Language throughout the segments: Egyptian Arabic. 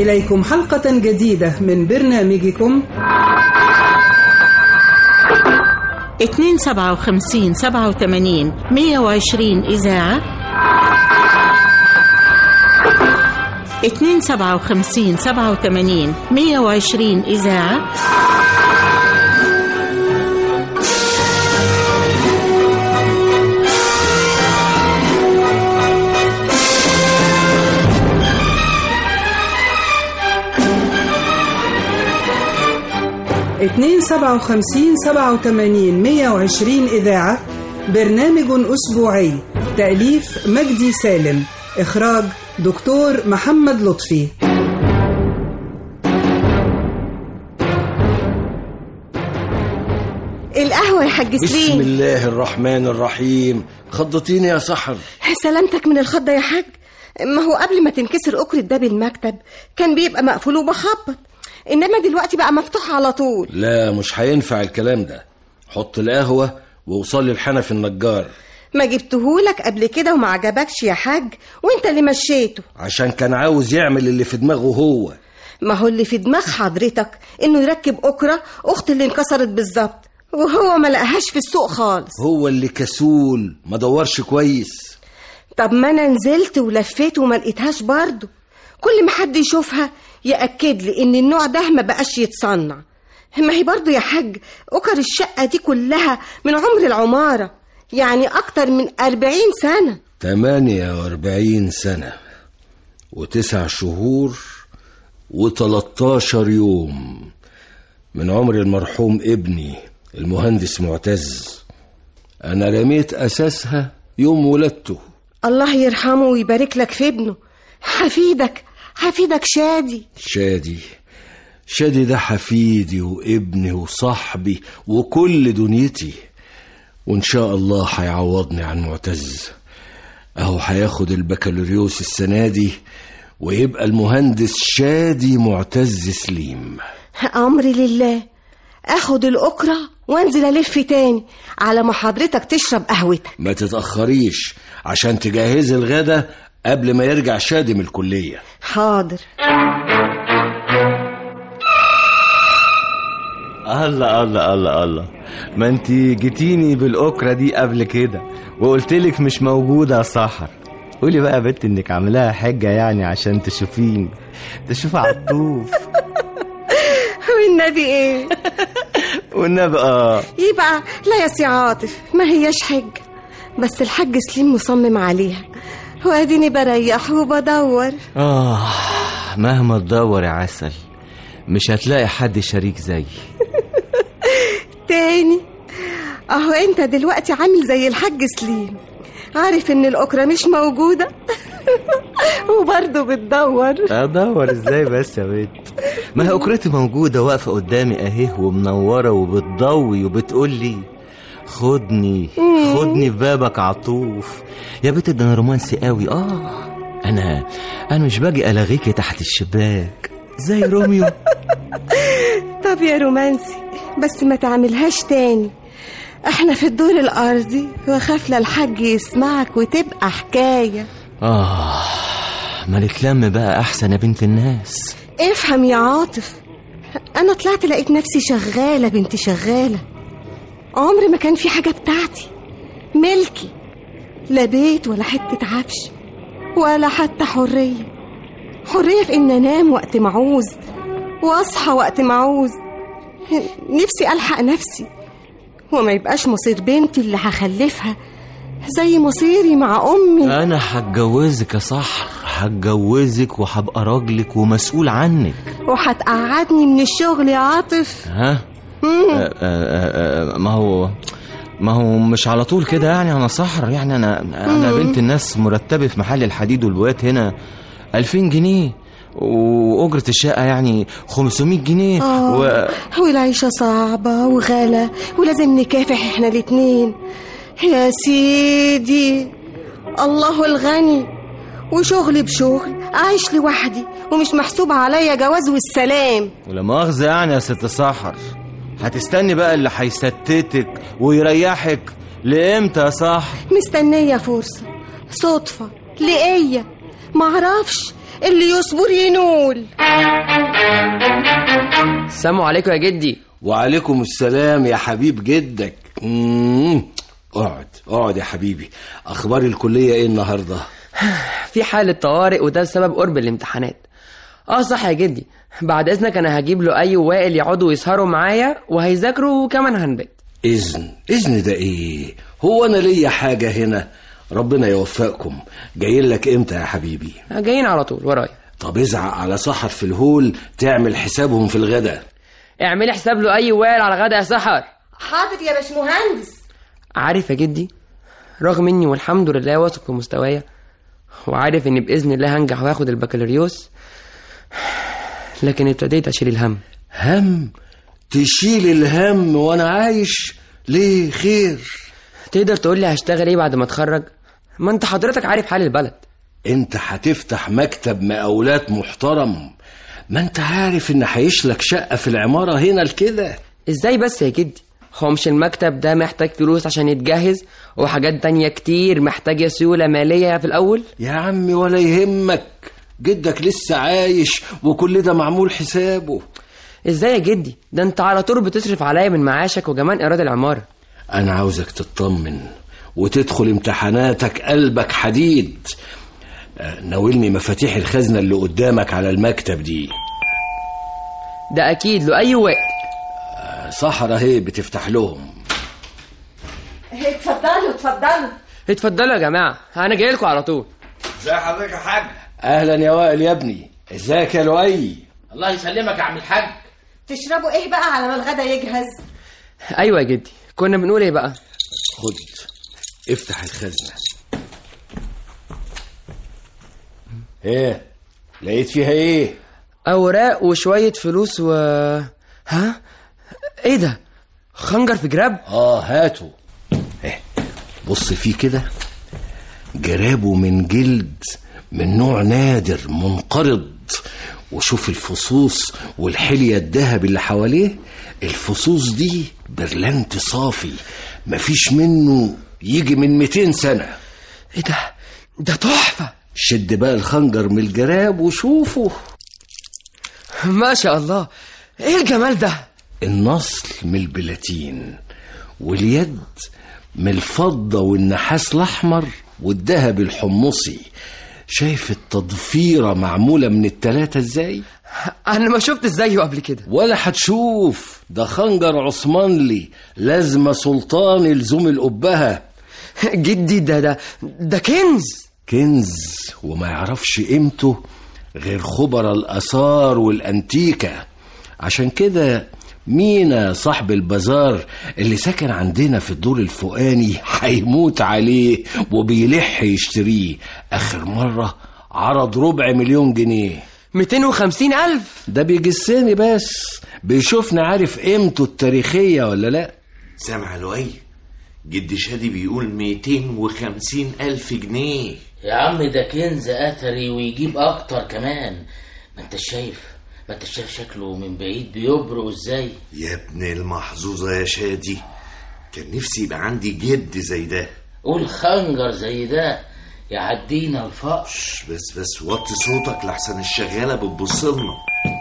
إليكم حلقة جديدة من برنامجكم اتنين سبعة وخمسين سبعة وثمانين مية وعشرين إذاعة اتنين سبعة وخمسين سبعة وثمانين مية وعشرين إذاعة اتنين سبعة وخمسين سبعة وثمانين مية وعشرين إذاعة برنامج أسبوعي تأليف مجدي سالم إخراج دكتور محمد لطفي القهوة يا حاج بسم سليم الله الرحمن الرحيم خضتيني يا سحر سلامتك من الخضة يا حاج ما هو قبل ما تنكسر أكرة باب المكتب كان بيبقى مقفول وبخبط إنما دلوقتي بقى مفتوح على طول لا مش هينفع الكلام ده حط القهوة ووصلي الحنف النجار ما جبتهولك قبل كده وما عجبكش يا حاج وانت اللي مشيته عشان كان عاوز يعمل اللي في دماغه هو ما هو اللي في دماغ حضرتك انه يركب أكرة أخت اللي انكسرت بالظبط وهو ما لقاهاش في السوق خالص هو اللي كسول ما دورش كويس طب ما انا نزلت ولفيت وما لقيتهاش برضه كل ما حد يشوفها يأكد لي ان النوع ده ما بقاش يتصنع ما هي برضه يا حاج أكر الشقة دي كلها من عمر العمارة يعني أكتر من أربعين سنة 48 سنة وتسع شهور و13 يوم من عمر المرحوم ابني المهندس معتز أنا رميت أساسها يوم ولادته الله يرحمه ويبارك لك في ابنه حفيدك حفيدك شادي شادي شادي ده حفيدي وابني وصاحبي وكل دنيتي وإن شاء الله هيعوضني عن معتز أهو هياخد البكالوريوس السنة دي ويبقى المهندس شادي معتز سليم أمري لله أخد الأكرة وانزل ألف تاني على ما حضرتك تشرب قهوتك ما تتأخريش عشان تجهزي الغدا قبل ما يرجع شادي من الكلية حاضر الله الله الله الله ما انت جيتيني بالاكره دي قبل كده وقلت لك مش موجوده يا سحر قولي بقى يا بنت انك عاملاها حجه يعني عشان تشوفيني تشوفي عطوف والنبي ايه والنبي اه يبقى لا يا سي عاطف ما هياش حج بس الحاج سليم مصمم عليها واديني بريح وبدور اه مهما تدور يا عسل مش هتلاقي حد شريك زيي تاني اهو انت دلوقتي عامل زي الحاج سليم عارف ان الاكرة مش موجودة وبرضه بتدور ادور ازاي بس يا بنت ما هي اكرتي موجوده واقفه قدامي اهي ومنوره وبتضوي وبتقول لي خدني خدني في بابك عطوف يا بنت ده انا رومانسي قوي اه انا انا مش باجي الغيكي تحت الشباك زي روميو طب يا رومانسي بس ما تعملهاش تاني احنا في الدور الارضي وخاف لا الحاج يسمعك وتبقى حكايه اه ما نتلم بقى احسن يا بنت الناس افهم يا عاطف انا طلعت لقيت نفسي شغاله بنت شغاله عمري ما كان في حاجه بتاعتي ملكي لا بيت ولا حته عفش ولا حتى حريه حريه في ان انام وقت ما عاوز واصحى وقت ما عاوز نفسي الحق نفسي وما يبقاش مصير بنتي اللي هخلفها زي مصيري مع امي انا هتجوزك يا صح هتجوزك وهبقى راجلك ومسؤول عنك وهتقعدني من الشغل يا عاطف ها مم. آه، آه، آه، ما هو ما هو مش على طول كده يعني انا سحر يعني انا انا بنت الناس مرتبه في محل الحديد والبويات هنا 2000 جنيه واجره الشقه يعني 500 جنيه آه و... والعيشة صعبة وغلا ولازم نكافح احنا الاتنين يا سيدي الله الغني وشغلي بشغل أعيش لوحدي ومش محسوب عليا جواز والسلام ولا مؤاخذه يعني يا ست سحر هتستني بقى اللي هيستتك ويريحك لامتى يا صاحب مستنية فرصة صدفة لقية معرفش اللي يصبر ينول السلام عليكم يا جدي وعليكم السلام يا حبيب جدك مم. اقعد اقعد يا حبيبي اخبار الكليه ايه النهارده في حالة طوارئ وده بسبب قرب الامتحانات اه صح يا جدي بعد اذنك انا هجيب له اي وائل يقعدوا يسهروا معايا وهيذاكروا وكمان هنبت اذن اذن ده ايه هو انا ليا حاجه هنا ربنا يوفقكم جايين لك امتى يا حبيبي جايين على طول ورايا طب ازعق على سحر في الهول تعمل حسابهم في الغدا اعملي حساب له اي وائل على غدا يا سحر حاضر يا باشمهندس عارف يا جدي رغم اني والحمد لله واثق في مستوايا وعارف اني باذن الله هنجح واخد البكالوريوس لكن ابتديت اشيل الهم هم تشيل الهم وانا عايش ليه خير تقدر تقول لي هشتغل ايه بعد ما اتخرج ما انت حضرتك عارف حال البلد انت هتفتح مكتب مقاولات محترم ما انت عارف ان هيشلك شقه في العماره هنا لكده ازاي بس يا جدي هو مش المكتب ده محتاج فلوس عشان يتجهز وحاجات تانية كتير محتاجة سيولة مالية في الأول يا عمي ولا يهمك جدك لسه عايش وكل ده معمول حسابه ازاي يا جدي ده انت على طول بتصرف عليا من معاشك وكمان ايراد العمارة انا عاوزك تطمن وتدخل امتحاناتك قلبك حديد آه، ناولني مفاتيح الخزنة اللي قدامك على المكتب دي ده أكيد له أي وقت آه، صحرا هي بتفتح لهم اتفضلوا اتفضلوا اتفضلوا يا جماعة أنا جاي لكم على طول ازي حضرتك يا حاج اهلا يا وائل يا ابني ازيك يا لؤي الله يسلمك يا عم الحاج تشربوا ايه بقى على ما الغدا يجهز أيوة يا جدي كنا بنقول إيه بقى خد افتح الخزنة ايه لقيت فيها ايه أوراق وشوية فلوس و ها إيه ده خنجر في جراب اه هاتوا إيه. بص فيه كده جرابه من جلد من نوع نادر منقرض وشوف الفصوص والحلية الذهب اللي حواليه الفصوص دي برلنت صافي مفيش منه يجي من 200 سنة إيه ده ده تحفة شد بقى الخنجر من الجراب وشوفه ما شاء الله إيه الجمال ده النصل من البلاتين واليد من الفضة والنحاس الأحمر والذهب الحمصي شايف التضفيرة معمولة من التلاتة ازاي؟ أنا ما شفت زيه قبل كده ولا هتشوف ده خنجر عثمانلي لازمة سلطان يلزم القبها جدي ده ده ده كنز كنز وما يعرفش قيمته غير خبراء الآثار والأنتيكة عشان كده مينا صاحب البازار اللي ساكن عندنا في الدور الفوقاني هيموت عليه وبيلح يشتريه آخر مرة عرض ربع مليون جنيه 250 ألف ده بيجسني بس بيشوفني عارف قيمته التاريخية ولا لا سامع لؤي جدي شادي بيقول 250 ألف جنيه يا عم ده كنز اثري ويجيب اكتر كمان ما انت شايف ما انت شايف شكله من بعيد بيبرق ازاي يا ابن المحظوظة يا شادي كان نفسي يبقى عندي جد زي ده قول خنجر زي ده يعدينا الفقر شش، بس بس وطي صوتك لحسن الشغالة بتبصلنا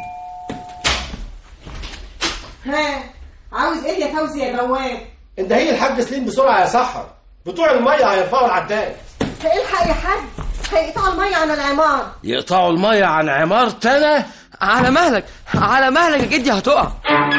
ها عاوز ايه يا فوزي يا بواب انت هي الحاج سليم بسرعه يا سحر بتوع الميه هيرفعوا العداد الحق يا حاج هيقطعوا الميه عن العمار يقطعوا المية عن عمارتنا على مهلك على مهلك يا جدي هتقع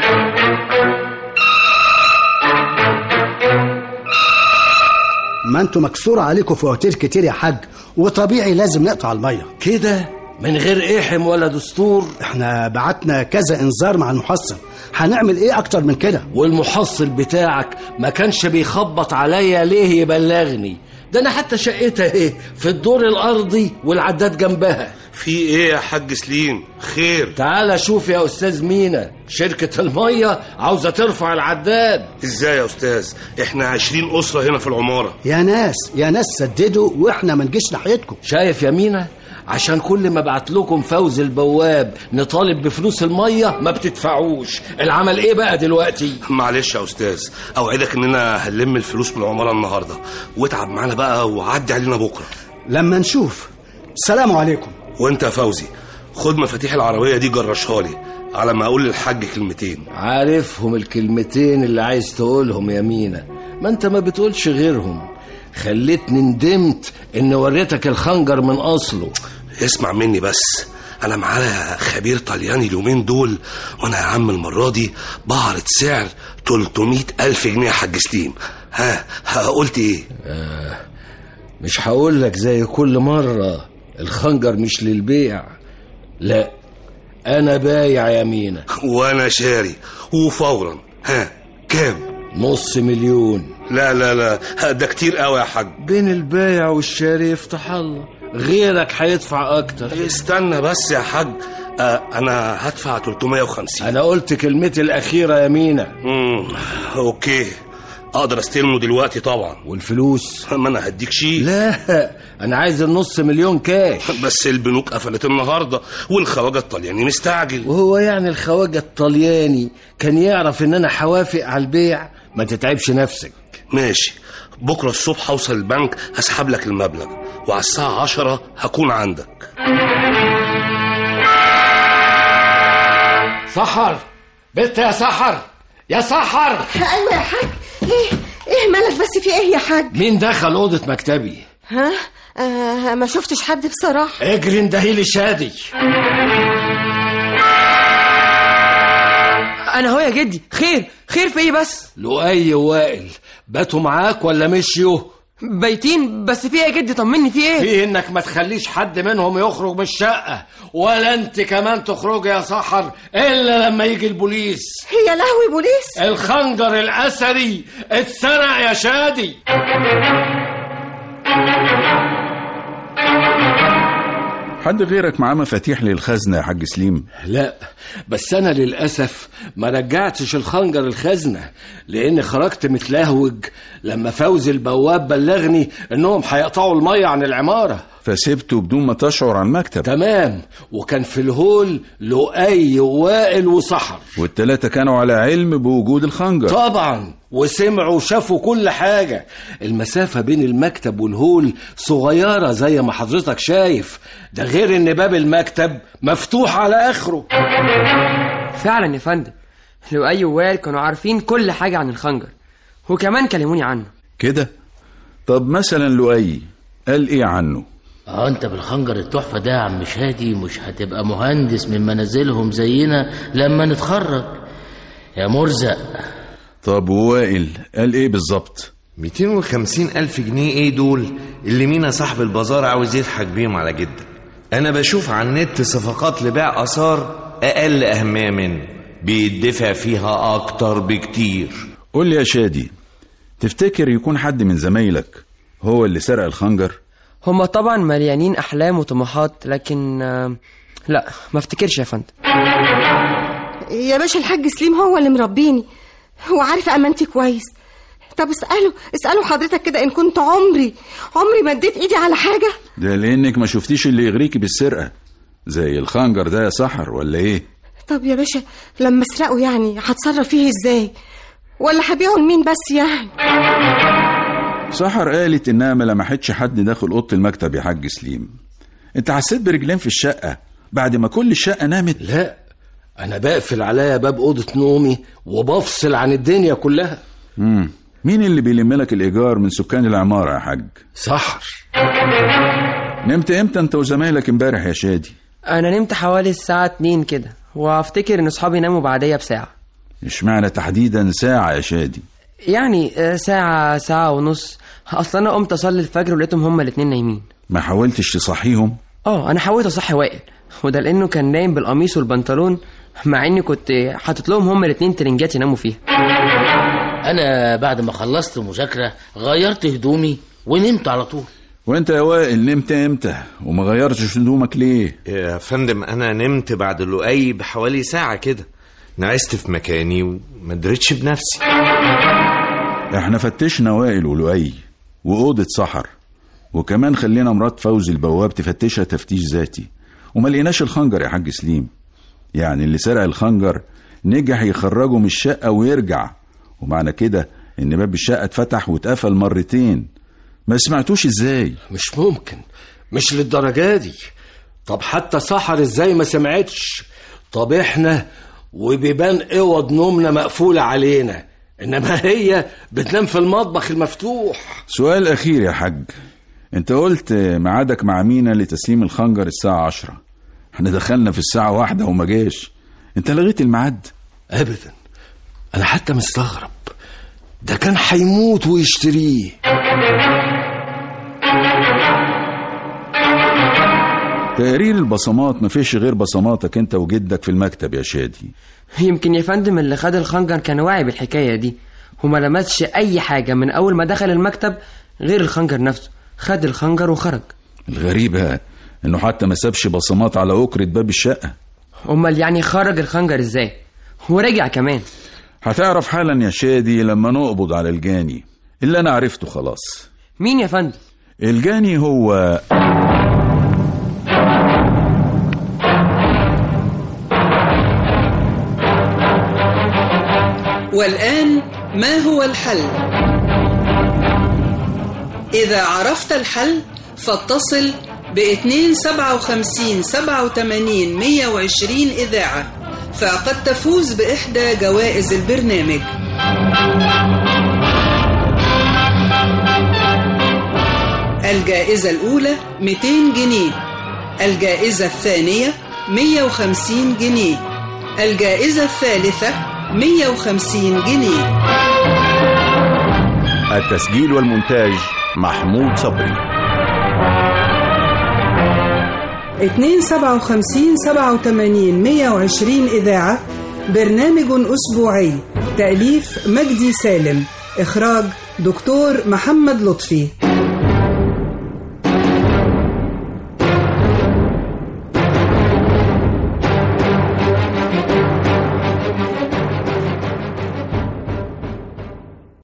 ما انتوا مكسور عليكم فواتير كتير يا حاج وطبيعي لازم نقطع الميه كده من غير إحم ولا دستور احنا بعتنا كذا انذار مع المحصل هنعمل ايه اكتر من كده والمحصل بتاعك ما كانش بيخبط عليا ليه يبلغني ده انا حتى شقتها ايه في الدور الارضي والعداد جنبها في ايه يا حاج سليم خير تعال شوف يا استاذ مينا شركة المية عاوزة ترفع العداد ازاي يا استاذ احنا عشرين اسرة هنا في العمارة يا ناس يا ناس سددوا واحنا ما نجيش ناحيتكم شايف يا مينا عشان كل ما بعت لكم فوز البواب نطالب بفلوس المية ما بتدفعوش العمل ايه بقى دلوقتي معلش يا استاذ اوعدك اننا هنلم الفلوس من العمارة النهاردة واتعب معانا بقى وعدي علينا بكرة لما نشوف السلام عليكم وانت يا فوزي خد مفاتيح العربيه دي جرشها لي على ما اقول للحاج كلمتين عارفهم الكلمتين اللي عايز تقولهم يا مينا ما انت ما بتقولش غيرهم خلتني ندمت ان وريتك الخنجر من اصله اسمع مني بس انا معايا خبير طلياني اليومين دول وانا يا عم المره دي بعرض سعر 300 الف جنيه يا حاج سليم ها ها قلت ايه آه مش هقول لك زي كل مرة الخنجر مش للبيع لا انا بايع يا مينا وانا شاري وفورا ها كام نص مليون لا لا لا ده كتير قوي يا حاج بين البايع والشاري يفتح الله غيرك هيدفع اكتر استنى بس يا حاج آه انا هدفع 350 انا قلت كلمتي الاخيره يا مينا امم اوكي اقدر استلمه دلوقتي طبعا والفلوس ما انا هديك شيء لا انا عايز النص مليون كاش بس البنوك قفلت النهارده والخواجه الطلياني مستعجل وهو يعني الخواجه الطلياني كان يعرف ان انا هوافق على البيع ما تتعبش نفسك ماشي بكره الصبح هوصل البنك هسحب لك المبلغ وعلى الساعه 10 هكون عندك سحر بنت يا سحر يا سحر ايوه يا حاج ايه ايه مالك بس في ايه يا حاج مين دخل اوضه مكتبي ها آه ما شفتش حد بصراحه اجري اندهيلي شادي انا هو يا جدي خير خير في ايه بس لؤي ووائل باتوا معاك ولا مشيوا بايتين بس في ايه يا جدي طمني في ايه في انك ما تخليش حد منهم يخرج من الشقه ولا انت كمان تخرجي يا سحر الا لما يجي البوليس يا لهوي بوليس الخنجر الاثري اتسرق يا شادي حد غيرك معاه مفاتيح للخزنة يا حاج سليم لا بس انا للاسف ما رجعتش الخنجر الخزنه لان خرجت متلهوج لما فوزي البواب بلغني انهم هيقطعوا الميه عن العماره فسبته بدون ما تشعر على المكتب تمام وكان في الهول لؤي ووائل وسحر والتلاتة كانوا على علم بوجود الخنجر طبعا وسمعوا وشافوا كل حاجة المسافة بين المكتب والهول صغيرة زي ما حضرتك شايف ده غير ان باب المكتب مفتوح على اخره فعلا يا فندم لؤي ووائل كانوا عارفين كل حاجة عن الخنجر وكمان كلموني عنه كده طب مثلا لؤي قال ايه عنه اه انت بالخنجر التحفة ده يا عم شادي مش هتبقى مهندس من منازلهم زينا لما نتخرج يا مرزق طب ووائل قال ايه بالظبط 250 ألف جنيه ايه دول اللي مينا صاحب البازار عاوز يضحك بيهم على جدك انا بشوف على النت صفقات لبيع اثار اقل اهمية منه بيدفع فيها اكتر بكتير قول لي يا شادي تفتكر يكون حد من زمايلك هو اللي سرق الخنجر هما طبعا مليانين احلام وطموحات لكن آه، لا ما افتكرش يا فندم يا باشا الحاج سليم هو اللي مربيني وعارف امانتي كويس طب اساله اساله حضرتك كده ان كنت عمري عمري ما اديت ايدي على حاجه ده لانك ما شفتيش اللي يغريكي بالسرقة زي الخنجر ده يا سحر ولا ايه طب يا باشا لما اسرقه يعني هتصرف فيه ازاي ولا هبيعه لمين بس يعني سحر قالت انها ما لمحتش حد داخل اوضه المكتب يا حاج سليم انت حسيت برجلين في الشقه بعد ما كل الشقه نامت لا انا بقفل عليا باب اوضه نومي وبفصل عن الدنيا كلها مم. مين اللي بيلم لك الايجار من سكان العماره يا حاج سحر نمت امتى انت وزمايلك امبارح يا شادي انا نمت حوالي الساعة 2 كده وافتكر ان اصحابي ناموا بعديا بساعة اشمعنى تحديدا ساعه يا شادي يعني آه، ساعة ساعة ونص اصلا انا قمت اصلي الفجر ولقيتهم هما الاتنين نايمين ما حاولتش تصحيهم اه انا حاولت اصحي وائل وده لانه كان نايم بالقميص والبنطلون مع اني كنت حاطط لهم هما الاتنين ترنجات يناموا فيها انا بعد ما خلصت مذاكرة غيرت هدومي ونمت على طول وانت يا وائل نمت امتى وما غيرتش هدومك ليه يا فندم انا نمت بعد اللؤي بحوالي ساعة كده نعست في مكاني وما دريتش بنفسي احنا فتشنا وائل ولؤي واوضه سحر وكمان خلينا مرات فوزي البواب تفتشها تفتيش ذاتي وما لقيناش الخنجر يا حاج سليم يعني اللي سرق الخنجر نجح يخرجه من الشقه ويرجع ومعنى كده ان باب الشقه اتفتح واتقفل مرتين ما سمعتوش ازاي مش ممكن مش للدرجة دي طب حتى سحر ازاي ما سمعتش طب احنا وبيبان اوض نومنا مقفولة علينا انما هي بتنام في المطبخ المفتوح سؤال أخير يا حاج أنت قلت ميعادك مع مينا لتسليم الخنجر الساعة عشرة احنا دخلنا في الساعة واحدة وما جاش أنت لغيت الميعاد ابدا انا حتى مستغرب ده كان هيموت ويشتريه تقرير البصمات مفيش غير بصماتك أنت وجدك في المكتب يا شادي يمكن يا فندم اللي خد الخنجر كان واعي بالحكاية دي وما لمسش أي حاجة من أول ما دخل المكتب غير الخنجر نفسه خد الخنجر وخرج الغريبة إنه حتى ما سابش بصمات على أكرة باب الشقة أمال يعني خرج الخنجر إزاي ورجع كمان هتعرف حالا يا شادي لما نقبض على الجاني اللي أنا عرفته خلاص مين يا فندم الجاني هو والآن ما هو الحل؟ إذا عرفت الحل فاتصل ب 257 87 120 إذاعة فقد تفوز بإحدى جوائز البرنامج الجائزة الأولى 200 جنيه الجائزة الثانية 150 جنيه الجائزة الثالثة 150 جنيه التسجيل والمونتاج محمود صبري 257 87 120 إذاعة برنامج أسبوعي تأليف مجدي سالم إخراج دكتور محمد لطفي